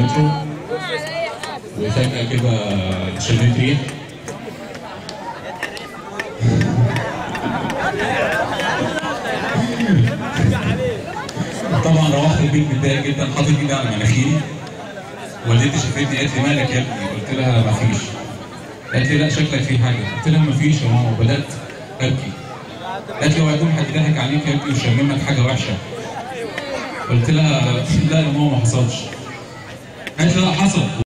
المترو وفجأة كده شميت ريح طبعا روحت البيت متضايق جدا حاطط ايدي على مناخيري والدتي شافتني قالت لي مالك يا ابني قلت لها مفيش قالت لي لا شكلك في حاجه قلت لها مفيش يا ماما وبدات ابكي قالت لي اوعى يكون حد ضحك عليك يا ابني وشممك حاجه وحشه قلت لها لا يا ماما ما حصلش قالت لي لا حصل